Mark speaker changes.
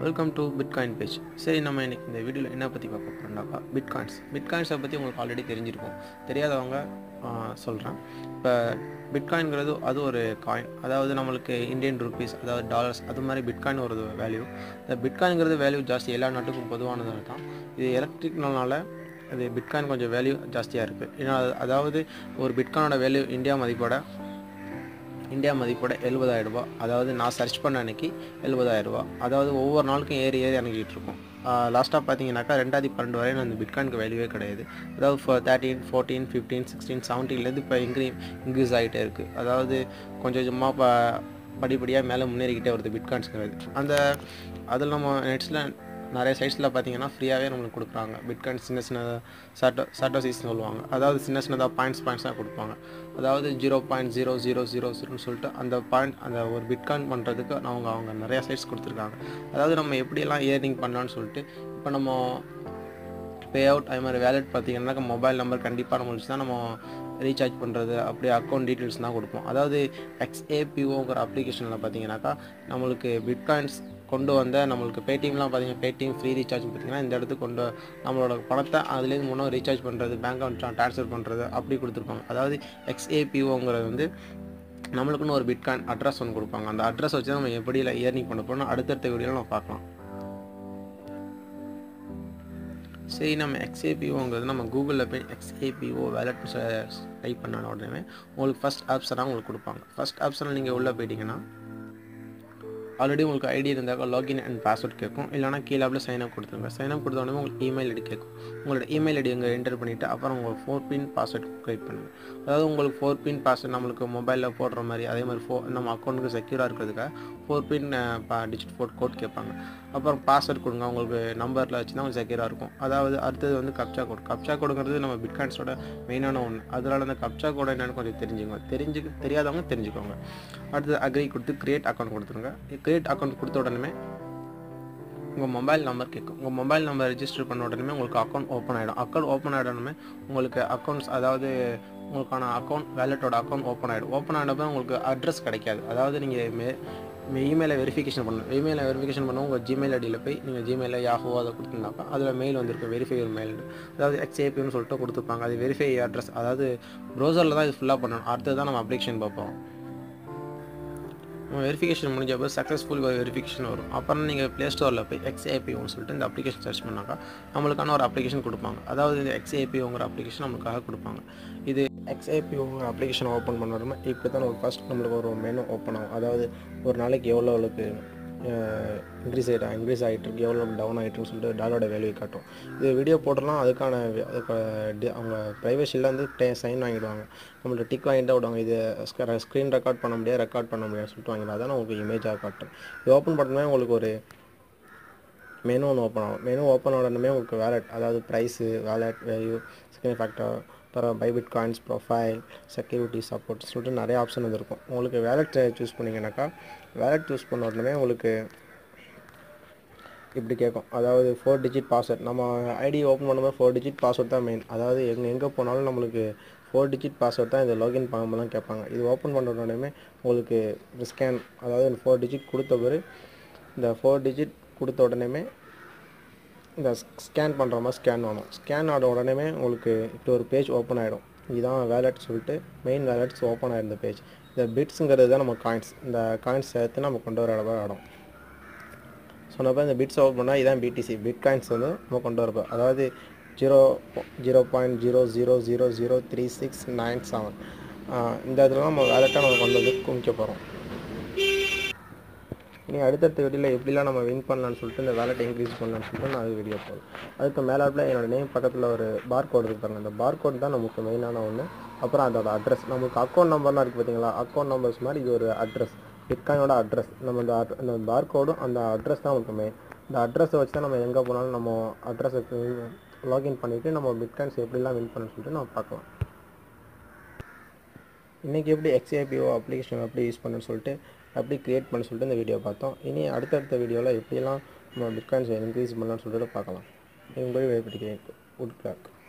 Speaker 1: welcome to bitcoin page சரி நம்ம இன்னைக்கு இந்த வீடியோவில் என்ன பற்றி பார்க்க போகிறோம்னாக்கா பிட்காயின்ஸ் பிட்காயின்ஸை பற்றி உங்களுக்கு ஆல்ரெடி தெரிஞ்சிருக்கும் தெரியாதவங்க சொல்கிறேன் இப்போ பிட்காயின்ங்கிறது அது ஒரு காயின் அதாவது நம்மளுக்கு இந்தியன் ருபீஸ் அதாவது டாலர்ஸ் அது மாதிரி பிட்காயின் ஒரு வேல்யூ இந்த பிட்காயின்ங்கிறது வேல்யூ ஜாஸ்தி எல்லா நாட்டுக்கும் பொதுவானது தான் இது எலக்ட்ரிக்னால அது பிட்காயின் கொஞ்சம் வேல்யூ ஜாஸ்தியாக இருக்குது ஏன்னா அது- அதாவது ஒரு பிட்காயினோட வேல்யூ இந்தியா மதிப்போட இந்தியா மதிப்போட 70000 ரூபாய் அதாவது நான் சர்ச் பண்ண அன்னைக்கு 70000 ரூபாய் அதாவது ஒவ்வொரு நாளுக்கும் ஏறி ஏறி இறங்கிட்டு இருக்கும் லாஸ்ட்டாக பார்த்தீங்கன்னா ரெண்டாயிரத்தி பன்னெண்டு வரை அந்த பிட்காயினுக்கு வேல்யூவே கிடையாது அதாவது தேர்ட்டீன் ஃபோர்டீன் ஃபிஃப்டீன் சிக்ஸ்டீன் செவன்டீன்லேருந்து இப்போ இன்க்ரீ இன்க்ரீஸ் ஆகிட்டே இருக்குது அதாவது கொஞ்சம் கொஞ்சமாக ப படிப்படியாக மேலே முன்னேறிக்கிட்டே வருது பிட்காயின்ஸ்ங்கிறது அந்த அதில் நம்ம நெட்ஸில் நிறைய சைட்ஸில் பார்த்தீங்கன்னா ஃப்ரீயாகவே நம்மளுக்கு கொடுக்குறாங்க பிட்காயின் சின்ன சின்ன சாட்டோ சாட்டோசிஸ் சொல்லுவாங்க அதாவது சின்ன சின்னதாக பாயிண்ட்ஸ் பாயிண்ட்ஸாக கொடுப்பாங்க அதாவது zero point zero zero zero ஜீரோன்னு சொல்லிட்டு அந்த பாயிண்ட் அந்த ஒரு பிட்காயின் பண்ணுறதுக்கு அவங்க அவங்க நிறையா சைட்ஸ் கொடுத்துருக்காங்க அதாவது நம்ம எப்படியெல்லாம் ஏர்னிங் பண்ணலான்னு சொல்லிட்டு இப்போ நம்ம பே அவுட் அது மாதிரி வேலெட் பார்த்தீங்கன்னாக்கா மொபைல் நம்பர் கண்டிப்பாக நம்ம வச்சு தான் நம்ம ரீசார்ஜ் பண்ணுறது அப்படியே அக்கௌண்ட் டீட்டெயில்ஸ் தான் கொடுப்போம் அதாவது எக்ஸ்ஏபிஓங்கிற அப்ளிகேஷனில் பார்த்தீங்கன்னாக்கா நம்மளுக்கு பிட்காயின்ஸ் கொண்டு வந்த நம்மளுக்கு பேடிஎம்லாம் பார்த்தீங்கன்னா பேடிஎம் ஃப்ரீ ரீசார்ஜ் பார்த்தீங்கன்னா இந்த இடத்துக்கு கொண்டு நம்மளோட பணத்தை அதுலேருந்து முன்னே ரீசார்ஜ் பண்ணுறது பேங்க் அக்கௌண்ட் ட்ரான்ஸ்ஃபர் பண்ணுறது அப்படி கொடுத்துருப்பாங்க அதாவது எக்ஸ்ஏபிஓங்கிறது வந்து நம்மளுக்குன்னு ஒரு பிட்காயின் அட்ரஸ் ஒன்று கொடுப்பாங்க அந்த அட்ரஸ் வச்சு நம்ம எப்படி ஏர்னிங் பண்ண போகிறோம் அடுத்தடுத்த வீடியோவில் நம்ம பார்க்கலாம் சரி நம்ம எக்ஸ்ஏபிஓங்கிறது நம்ம கூகுளில் போய் எக்ஸ்ஏபிஓ வேலட் டைப் பண்ண உடனே உங்களுக்கு ஃபஸ்ட் ஆப்ஷனாக உங்களுக்கு கொடுப்பாங்க ஃபஸ்ட் ஆப்ஷனில் நீங்கள் உள்ளே போயிட்டீங்கன்னா ஆல்ரெடி உங்களுக்கு ஐடி இருந்தாக்கா லாகின் அண்ட் பாஸ்வேர்ட் கேட்கும் இல்லைனா கீழே அப்படியே சைன் அப் கொடுத்துருங்க சைன் அப் கொடுத்த உடனே உங்களுக்கு இமெயில் ஐடி கேட்கும் உங்களோட இமெயில் ஐடி அங்கே என்டர் பண்ணிவிட்டு அப்புறம் உங்களுக்கு ஃபோர் பின் பாஸ்வேர்ட் க்ரியேட் பண்ணுங்கள் அதாவது உங்களுக்கு ஃபோர் பின் பாஸ்வேர்ட் நம்மளுக்கு மொபைலில் போடுற மாதிரி அதே மாதிரி ஃபோ நம்ம அக்கௌண்ட்டுக்கு செக்யூராக இருக்கிறதுக்காக four pin digit four code கேட்பாங்க அப்புறம் பாஸ்வேர்ட் கொடுங்க உங்களுக்கு நம்பரில் வச்சு தான் கொஞ்சம் செக்யூராக இருக்கும் அதாவது அடுத்தது வந்து கப்சா கோட் கப்சா கோடுங்கிறது நம்ம பிட்காயின்ஸோட மெயினான ஒன்று அதனால அந்த கப்சா கோட் என்னன்னு கொஞ்சம் தெரிஞ்சுங்க தெரிஞ்சு தெரியாதவங்க தெரிஞ்சுக்கோங்க அடுத்தது அக்ரி கொடுத்து கிரியேட் அக்கௌண்ட் கொடுத்துருங்க கிரியேட் அக்கௌண்ட் கொடுத்த உடனே உங்கள் மொபைல் நம்பர் கேட்கும் உங்கள் மொபைல் நம்பர் ரெஜிஸ்டர் பண்ண உடனே உங்களுக்கு அக்கௌண்ட் ஓப்பன் ஆகிடும் அக்கௌண்ட் ஓப்பன் ஆகிடணுமே உங்களுக்கு அக்கௌண்ட்ஸ் அதாவது உங்களுக்கான அக்கௌண்ட் வேலெட்டோட அக்கௌண்ட் ஓப்பன் ஆகிடும் ஓப்பன் ஆனப்போ உங்களுக்கு அட்ரஸ் கிடைக்காது அதாவது நீங்கள் மே இமெயிலை வெரிஃபிகேஷன் பண்ணணும் இமெயிலை வெரிஃபிகேஷன் பண்ண உங்கள் ஜிமெயில் ஐடியில் போய் நீங்கள் ஜிமெயிலில் யாஹோ அதை கொடுத்துருந்தாக்கா அதில் மெயில் வந்திருக்கு வெரிஃபை ஒரு மெயில் அதாவது எக்ஸ்ஏபின்னு சொல்லிட்டு கொடுத்துருப்பாங்க அது வெரிஃபை அட்ரஸ் அதாவது ப்ரௌசரில் தான் இது ஃபுல்லாக பண்ணணும் அடுத்தது தான் நம்ம அப்ளிகேஷன் பார்ப்போம் வெரிஃபிகேஷன் முடிஞ்ச பிறகு சக்ஸஸ்ஃபுல் வெரிஃபிகேஷன் வரும் அப்புறம் நீங்கள் ப்ளே ஸ்டோரில் போய் எக்ஸ்ஏபிஓன்னு சொல்லிட்டு இந்த அப்ளிகேஷன் சர்ச் பண்ணாக்கா நம்மளுக்கான ஒரு அப்ளிகேஷன் கொடுப்பாங்க அதாவது இந்த எக்ஸ்ஏபிஓங்கிற அப்ளிகேஷன் நம்மளுக்காக கொடுப்பாங்க இது எக்ஸ்ஏபிஓங்கிற அப்ளிகேஷன் ஓப்பன் பண்ண உடனே இப்படி தான் ஒரு ஃபஸ்ட் நம்மளுக்கு ஒரு மெனு ஓப்பன் ஆகும் அதாவது ஒரு நாளைக்கு எவ்வளோ அவளுக்கு இன்க்ரீஸ் ஆகிட்டா இன்க்ரீஸ் ஆகிட்டு இருக்கு எவ்வளோ டவுன் ஆகிட்டுன்னு சொல்லிட்டு டாலரோட வேல்யூ காட்டும் இது வீடியோ போட்டலாம் அதுக்கான வி- அதுக்கு டி- அவங்க ப்ரைவேசியில் வந்து டே சைன் வாங்கிடுவாங்க நம்மள்ட்ட டிக் வாங்கிட்டு விடுவாங்க இது ஸ்க்ரீன் ரெக்கார்ட் பண்ண முடியாது ரெக்கார்ட் பண்ண முடியாதுன்னு சொல்லிட்டு வாங்கிடுவாங்க அதான் உங்களுக்கு இமேஜாக காட்டும் இது ஓப்பன் பண்ணவே உங்களுக்கு ஒரு மெனு ஒன்று ஓப்பன் ஆகும் மெனு ஓப்பன் உடனே உங்களுக்கு வேலட் அதாவது price wallet value second factor அப்புறம் Bybit coins profile security support சொல்லிட்டு நிறைய ஆப்ஷன் வந்துருக்கும் உங்களுக்கு வேலட் சூஸ் பண்ணிங்கனாக்கா வேலட் சூஸ் பண்ண உடனே உங்களுக்கு இப்படி கேட்கும் அதாவது ஃபோர் டிஜிட் பாஸ்வேர்ட் நம்ம ஐடி ஓப்பன் பண்ணும்போது ஃபோர் டிஜிட் பாஸ்வேர்ட் தான் மெயின் அதாவது எங்கே எங்கே போனாலும் நம்மளுக்கு ஃபோர் டிஜிட் பாஸ்வேர்ட் தான் இதை லாகின் பண்ணும்போது தான் கேட்பாங்க இது ஓப்பன் பண்ண உடனே உங்களுக்கு ஸ்கேன் அதாவது ஃபோர் டிஜிட் கொடுத்த பிறகு இந்த ஃபோர் டிஜிட் கொடுத்த உடனே இந்த ஸ்கேன் பண்ணுற மாதிரி ஸ்கேன் ஆகணும் ஸ்கேன் ஆன உடனே உங்களுக்கு இப்படி ஒரு பேஜ் ஓப்பன் ஆகிடும் இதுதான் வேலட் சொல்லிட்டு மெயின் வேலட்ஸ் ஓப்பன் ஆயிருந்த பேஜ் இந்த பிட்ஸுங்கிறது தான் நம்ம காயின்ஸ் இந்த காயின்ஸ் சேர்த்து நம்ம கொண்டு வர இடம் இடம் சொன்னப்போ இந்த பிட்ஸ் ஓப்பன் பண்ணால் இதான் பிடிசி பிட் காயின்ஸ் வந்து நம்ம கொண்டு வரப்போ அதாவது zero zero point zero zero zero zero three six nine seven இந்த இடத்துல நம்ம வேலட்டாக நம்ம கொண்டு வந்து குமிக்க போகிறோம் இனி அடுத்தடுத்த வீடியோவில் எப்படிலாம் நம்ம வின் பண்ணலாம்னு சொல்லிட்டு இந்த வேலட் இன்க்ரீஸ் பண்ணலாம்னு சொல்லிட்டு நான் அது வீடியோ போடுறேன் அதுக்கு மேலாப்பில் என்னோட நேம் பக்கத்தில் ஒரு பார் கோட் இருப்பாங்க அந்த பார் கோட் தான் நமக்கு மெயினான ஒன்று அப்புறம் அதோட அட்ரஸ் நமக்கு அக்கௌண்ட் நம்பர்லாம் இருக்குது பார்த்தீங்களா அக்கௌண்ட் நம்பர்ஸ் மாதிரி இது ஒரு அட்ரஸ் பிட்காயினோட அட்ரஸ் நம்ம இந்த at- அந்த பார் கோடும் அந்த அட்ரஸ் தான் நமக்கு மெயின் இந்த அட்ரஸை வச்சு தான் நம்ம எங்கே போனாலும் நம்ம அட்ரஸுக்கு லாகின் பண்ணிவிட்டு நம்ம பிட்காயின்ஸ் எப்படிலாம் வின் பண்ணணும்னு சொல்லிட்டு நம்ம பார்க்கலாம் இன்றைக்கி எப்படி எக்ஸ்ஏபிஓ அப்ளிகேஷன் எப்படி யூஸ் பண்ணணும்னு சொல்லிட்டு எப்படி க்ரியேட் பண்ண சொல்லிட்டு இந்த வீடியோ பார்த்தோம் இனி அடுத்தடுத்த வீடியோவில் எப்படிலாம் நம்ம பிட்காயின்ஸை இன்க்ரீஸ் பண்ணலாம்னு சொல்லிட்டு பார்க்கலாம் உங்களுடைய விடைபெறுகிறேன் உட் கிளாக்